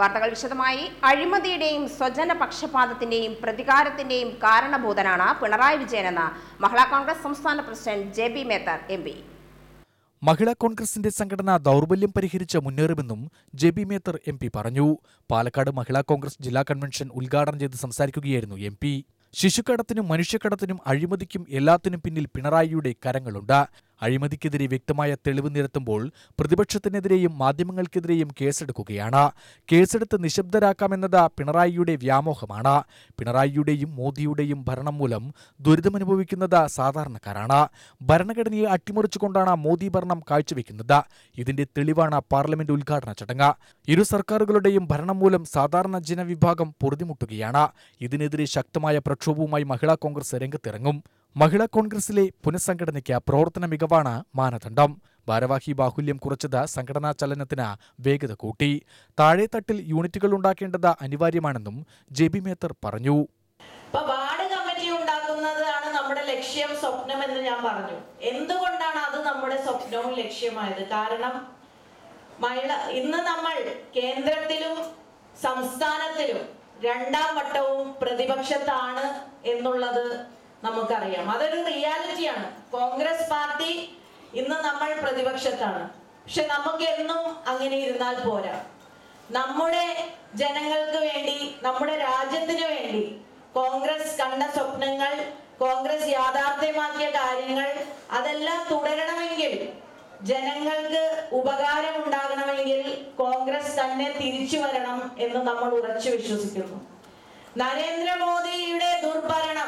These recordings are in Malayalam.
വാർത്തകൾ വിശദമായി അഴിമതിയുടെയും സ്വജന പക്ഷപാതത്തിന്റെയും പ്രതികാരത്തിന്റെയും കാരണഭൂതനാണ് പിണറായി വിജയനെന്ന് മഹിളാ കോൺഗ്രസ് സംസ്ഥാന president J B Methar M P Mahila കോൺഗ്രസിന്റെ സംഘടന ദൗർബല്യം പരിഹരിച്ച് മുന്നേറുമെന്നും J B Methar M P പറഞ്ഞു പാലക്കാട് മഹിളാ കോൺഗ്രസ് ജില്ലാ കൺവെൻഷൻ ഉദ്ഘാടനം ചെയ്ത് സംസാരിക്കുകയായിരുന്നു എം പി ശിശുക്കടത്തിനും മനുഷ്യക്കടത്തിനും അഴിമതിക്കും എല്ലാത്തിനും പിന്നിൽ പിണറായിയുടെ കരങ്ങളുണ്ട് അഴിമതിക്കെതിരെ വ്യക്തമായ തെളിവ് നിരത്തുമ്പോൾ പ്രതിപക്ഷത്തിനെതിരെയും മാധ്യമങ്ങൾക്കെതിരെയും കേസെടുക്കുകയാണ് കേസെടുത്ത് നിശബ്ദരാക്കാമെന്നത് പിണറായിയുടെ വ്യാമോഹമാണ് പിണറായിയുടെയും മോദിയുടെയും ഭരണം മൂലം ദുരിതമനുഭവിക്കുന്നത് സാധാരണക്കാരാണ് ഭരണഘടനയെ അട്ടിമറിച്ചുകൊണ്ടാണ് മോദി ഭരണം കാഴ്ചവെക്കുന്നത് ഇതിന്റെ തെളിവാണ് പാർലമെന്റ് ഉദ്ഘാടന ചടങ്ങ് ഇരു സർക്കാരുകളുടെയും ഭരണം മൂലം സാധാരണ ജനവിഭാഗം പൊറുതിമുട്ടുകയാണ് ഇതിനെതിരെ ശക്തമായ പ്രക്ഷോഭവുമായി മഹിളാ കോൺഗ്രസ് രംഗത്തിറങ്ങും മഹിളാ കോൺഗ്രസിലെ പുനഃസംഘടനയ്ക്ക് പ്രവർത്തന മികവാണ് മാനദണ്ഡം ഭാരവാഹി ബാഹുല്യം കുറച്ചത് സംഘടനാ ചലനത്തിന് വേഗത കൂട്ടി താഴെത്തട്ടിൽ യൂണിറ്റുകൾ ഉണ്ടാക്കേണ്ടത് അനിവാര്യമാണെന്നും ജെ ബി മേത്തർ പറഞ്ഞു ഇപ്പൊ വാർഡ് കമ്മിറ്റി ഉണ്ടാക്കുന്നതാണ് നമ്മുടെ ലക്ഷ്യം സ്വപ്നം എന്ന് ഞാൻ പറഞ്ഞു എന്തുകൊണ്ടാണ് അത് നമ്മുടെ സ്വപ്നവും ലക്ഷ്യമായത് കാരണം മഹിള ഇന്ന് നമ്മൾ കേന്ദ്രത്തിലും സംസ്ഥാനത്തിലും രണ്ടാം വട്ടവും പ്രതിപക്ഷത്താണ് എന്നുള്ളത് നമുക്കറിയാം അതൊരു റിയാലിറ്റിയാണ് കോൺഗ്രസ് പാർട്ടി ഇന്ന് നമ്മൾ പ്രതിപക്ഷത്താണ് പക്ഷെ നമുക്ക് എന്നും അങ്ങനെ ഇരുന്നാൽ പോരാ നമ്മുടെ ജനങ്ങൾക്ക് വേണ്ടി നമ്മുടെ രാജ്യത്തിന് വേണ്ടി കോൺഗ്രസ് കണ്ട സ്വപ്നങ്ങൾ കോൺഗ്രസ് യാഥാർത്ഥ്യമാക്കിയ കാര്യങ്ങൾ അതെല്ലാം തുടരണമെങ്കിൽ ജനങ്ങൾക്ക് ഉപകാരം ഉണ്ടാകണമെങ്കിൽ കോൺഗ്രസ് തന്നെ തിരിച്ചു വരണം എന്ന് നമ്മൾ ഉറച്ചു വിശ്വസിക്കുന്നു നരേന്ദ്രമോദിയുടെ ദുർഭരണം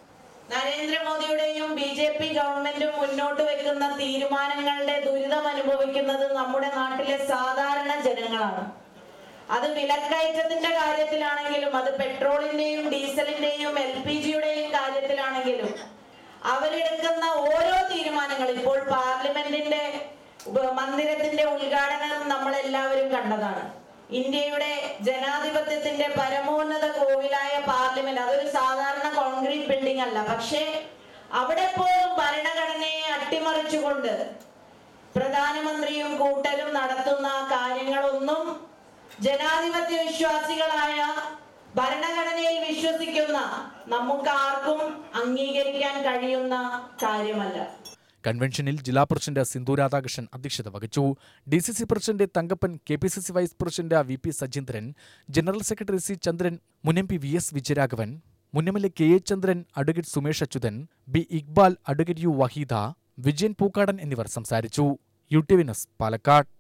നരേന്ദ്രമോദിയുടെയും ബി ജെ പി ഗവൺമെന്റും മുന്നോട്ട് വെക്കുന്ന തീരുമാനങ്ങളുടെ ദുരിതം അനുഭവിക്കുന്നത് നമ്മുടെ നാട്ടിലെ സാധാരണ ജനങ്ങളാണ് അത് വിലക്കയറ്റത്തിന്റെ കാര്യത്തിലാണെങ്കിലും അത് പെട്രോളിന്റെയും ഡീസലിന്റെയും എൽ പി ജിയുടെയും കാര്യത്തിലാണെങ്കിലും അവരെടുക്കുന്ന ഓരോ തീരുമാനങ്ങൾ ഇപ്പോൾ പാർലമെന്റിന്റെ ഉപ- മന്ദിരത്തിന്റെ ഉദ്ഘാടനം നമ്മൾ എല്ലാവരും കണ്ടതാണ് ഇന്ത്യയുടെ ജനാധിപത്യത്തിന്റെ പരമോന്നത കോവിലായ പാർലമെന്റ് അതൊരു സാധാരണ കോൺക്രീറ്റ് ബിൽഡിംഗ് അല്ല പക്ഷേ അവിടെ പോലും ഭരണഘടനയെ അട്ടിമറിച്ചുകൊണ്ട് പ്രധാനമന്ത്രിയും കൂട്ടരും നടത്തുന്ന കാര്യങ്ങളൊന്നും ജനാധിപത്യ വിശ്വാസികളായ ഭരണഘടനയിൽ വിശ്വസിക്കുന്ന നമുക്ക് ആർക്കും അംഗീകരിക്കാൻ കഴിയുന്ന കാര്യമല്ല കൺവെൻഷനിൽ ജില്ലാ പ്രസിഡന്റ് സിന്ധു രാധാകൃഷ്ണൻ അധ്യക്ഷത വഹിച്ചു D C C president Thankappan K P C C vice president V P Sajeendran general secretary C Chandran മുൻ M P V S Vijayaraghavan മുൻ M L A K A Chandran advocate Sumesh Achuthan B Iqbal advocate U Waheeda Vijayan Pookkadan എന്നിവർ സംസാരിച്ചു U T V news Palakkad